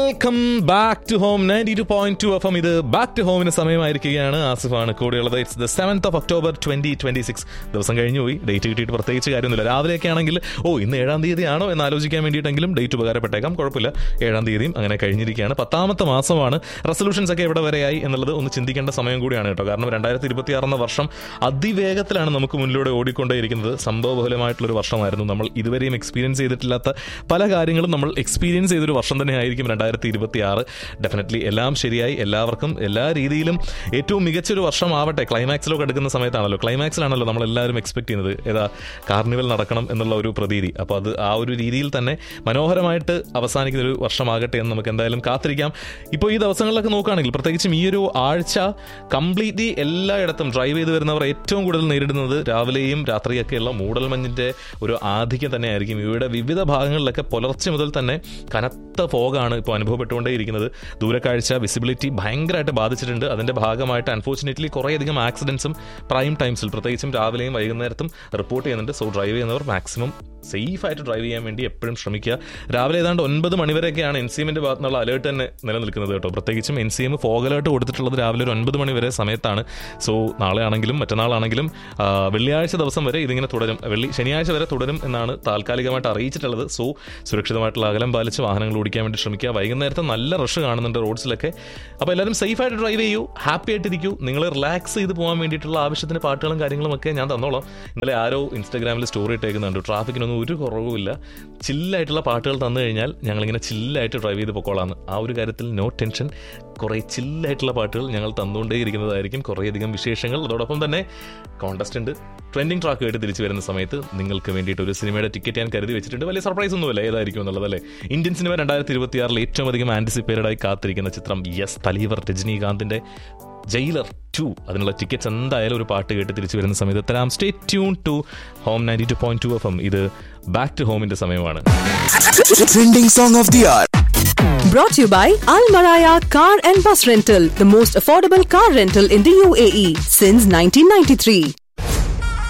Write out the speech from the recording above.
Welcome back to home ninety two point two F M ഇത് back to ഹോമിന് സമയമായിരിക്കുകയാണ് ആസിഫാണ് കൂടെയുള്ളത് it's the seventh of October twenty twenty six ദിവസം കഴിഞ്ഞു പോയി ഡേറ്റ് കിട്ടിയിട്ട് പ്രത്യേകിച്ച് കാര്യമൊന്നുമില്ല രാവിലെയൊക്കെ ആണെങ്കിൽ ഓ ഇന്ന് ഏഴാം തീയതി ആണോ എന്ന് ആലോചിക്കാൻ വേണ്ടിയിട്ടെങ്കിലും ഡേറ്റ് ഉപകാരപ്പെട്ടേക്കാം കുഴപ്പമില്ല ഏഴാം തീയതിയും അങ്ങനെ കഴിഞ്ഞിരിക്കുകയാണ് പത്താമത്തെ മാസമാണ് റെസൊല്യൂഷൻസ് ഒക്കെ എവിടെ വരെയായി എന്നുള്ളത് ഒന്ന് ചിന്തിക്കേണ്ട സമയം കൂടിയാണ് കേട്ടോ കാരണം രണ്ടായിരത്തി ഇരുപത്തി ആറെന്ന വർഷം അതിവേഗത്തിലാണ് നമുക്ക് മുന്നിലൂടെ ഓടിക്കൊണ്ടേയിരിക്കുന്നത് സംഭവബഹുലമായിട്ടുള്ളൊരു വർഷമായിരുന്നു നമ്മൾ ഇതുവരെയും എക്സ്പീരിയൻസ് ചെയ്തിട്ടില്ലാത്ത പല കാര്യങ്ങളും നമ്മൾ എക്സ്പീരിയൻസ് ചെയ്തൊരു വർഷം തന്നെ ആയിരിക്കും രണ്ടായിരത്തി ഇരുപത്തി ആറ് ഡെഫിനറ്റ്ലി എല്ലാം ശരിയായി എല്ലാവർക്കും എല്ലാ രീതിയിലും ഏറ്റവും മികച്ചൊരു വർഷമാവട്ടെ ക്ലൈമാക്സിലൊക്കെ എടുക്കുന്ന സമയത്താണല്ലോ ക്ലൈമാക്സിലാണല്ലോ നമ്മൾ എല്ലാവരും എക്സ്പെക്ട് ചെയ്യുന്നത് ഏതാ കാർണിവൽ നടക്കണം എന്നുള്ള ഒരു പ്രതീതി അപ്പോൾ അത് ആ ഒരു രീതിയിൽ തന്നെ മനോഹരമായിട്ട് അവസാനിക്കുന്ന ഒരു വർഷമാകട്ടെ എന്ന് നമുക്ക് എന്തായാലും കാത്തിരിക്കാം ഇപ്പോൾ ഈ ദിവസങ്ങളിലൊക്കെ നോക്കുകയാണെങ്കിൽ പ്രത്യേകിച്ചും ഈ ഒരു ആഴ്ച കംപ്ലീറ്റ്ലി എല്ലായിടത്തും ഡ്രൈവ് ചെയ്ത് വരുന്നവർ ഏറ്റവും കൂടുതൽ നേരിടുന്നത് രാവിലെയും രാത്രിയൊക്കെയുള്ള മൂടൽമഞ്ഞിൻ്റെ ഒരു ആധിക്യം തന്നെയായിരിക്കും ഇവയുടെ വിവിധ ഭാഗങ്ങളിലൊക്കെ പുലർച്ചെ മുതൽ തന്നെ കനത്ത ഫോഗാണ് ഇപ്പോൾ അനുഭവപ്പെട്ടുകൊണ്ടേയിരിക്കുന്നത് ദൂരക്കാഴ്ച വിസിബിലിറ്റി ഭയങ്കരമായിട്ട് ബാധിച്ചിട്ടുണ്ട് അതിൻ്റെ ഭാഗമായിട്ട് അൺഫോർച്ചുനേറ്റ്ലി കുറേയധികം ആക്സിഡൻസും പ്രൈം ടൈംസിൽ പ്രത്യേകിച്ചും രാവിലെയും വൈകുന്നേരത്തും റിപ്പോർട്ട് ചെയ്യുന്നുണ്ട് സോ ഡ്രൈവ് ചെയ്യുന്നവർ മാക്സിമം സേഫ് ആയിട്ട് ഡ്രൈവ് ചെയ്യാൻ വേണ്ടി എപ്പോഴും ശ്രമിക്കുക രാവിലെ ഏതാണ്ട് ഒൻപത് മണിവരെയൊക്കെയാണ് എൻ സി എമ്മിൻ്റെ ഭാഗത്തു നിന്നുള്ള അലേർട്ട് തന്നെ നിലനിൽക്കുന്നത് കേട്ടോ പ്രത്യേകിച്ചും N C M fog alert കൊടുത്തിട്ടുള്ളത് രാവിലെ ഒരു ഒൻപത് മണി വരെ സമയത്താണ് സോ നാളെ ആണെങ്കിലും മറ്റന്നാളാണെങ്കിലും ആ, വെള്ളിയാഴ്ച ദിവസം വരെ ഇതിങ്ങനെ തുടരും വെള്ളി ശനിയാഴ്ച വരെ തുടരും എന്നാണ് താൽക്കാലികമായിട്ട് അറിയിച്ചിട്ടുള്ളത് സോ സുരക്ഷിതമായിട്ടുള്ള അകലം പാലിച്ച് വാഹനങ്ങൾ ഓടിക്കാൻ വേണ്ടി ശ്രമിക്കുക വൈകുന്നേരത്തെ നല്ല റഷ് കാണുന്നുണ്ട് റോഡ്സിലൊക്കെ അപ്പോൾ എല്ലാവരും സേഫായിട്ട് ഡ്രൈവ് ചെയ്യൂ ഹാപ്പി ആയിട്ടിരിക്കൂ നിങ്ങൾ റിലാക്സ് ചെയ്ത് പോകാൻ വേണ്ടിയിട്ടുള്ള ആവശ്യത്തിന് പാട്ടുകളും കാര്യങ്ങളും ഒക്കെ ഞാൻ തന്നോളാം ഇന്നലെ ആരോ ഇൻസ്റ്റാഗ്രാമിൽ സ്റ്റോറി ഇട്ടേക്കുന്നുണ്ട് ട്രാഫിക്കിനൊന്നും ഒരു കുറവുമില്ല ചില്ലായിട്ടുള്ള പാട്ടുകൾ തന്നു കഴിഞ്ഞാൽ ഞങ്ങളിങ്ങനെ ചില്ലായിട്ട് ഡ്രൈവ് ചെയ്ത് പൊക്കോളാന്ന് ആ ഒരു കാര്യത്തിൽ നോ ടെൻഷൻ കുറേ ചില്ലായിട്ടുള്ള പാട്ടുകൾ ഞങ്ങൾ തന്നുകൊണ്ടേയിരിക്കുന്നതായിരിക്കും കുറേയധികം വിശേഷങ്ങൾ അതോടൊപ്പം തന്നെ കോണ്ടസ്റ്റ് ഉണ്ട് ട്രെൻഡിങ് ട്രാക്ക് ആയിട്ട് തിരിച്ചു വരുന്ന സമയത്ത് നിങ്ങൾക്ക് വേണ്ടിയിട്ട് ഒരു സിനിമയുടെ ടിക്കറ്റ് ഞാൻ കരുതി വെച്ചിട്ടുണ്ട് വലിയ സർപ്രൈസ് ഒന്നുമില്ല ഏതായിരിക്കും എന്നുള്ളത് അല്ലേ ഇന്ത്യൻ സിനിമ രണ്ടായിരത്തി ഇരുപത്തി ആറിൽ ഏറ്റവും അധികം ആന്റിസിപ്പേറ്റഡ് ആയി കാത്തിരിക്കുന്ന ചിത്രം യെസ് തലീവർ രജനീകാന്തിന്റെ ജയിലർ ടു അതിനുള്ള ടിക്കറ്റ്സ് എന്തായാലും ഒരു പാട്ട് കേട്ട് തിരിച്ചു വരുന്ന സമയത്ത് തരാം stay tune to home ninety two point two F M ഇത് ബാക്ക് ടു ഹോമിന്റെ സമയമാണ് Trending song of the hour. Brought to you by Al Maraya Car and Bus Rental, the most affordable car rental in the UAE since 1993.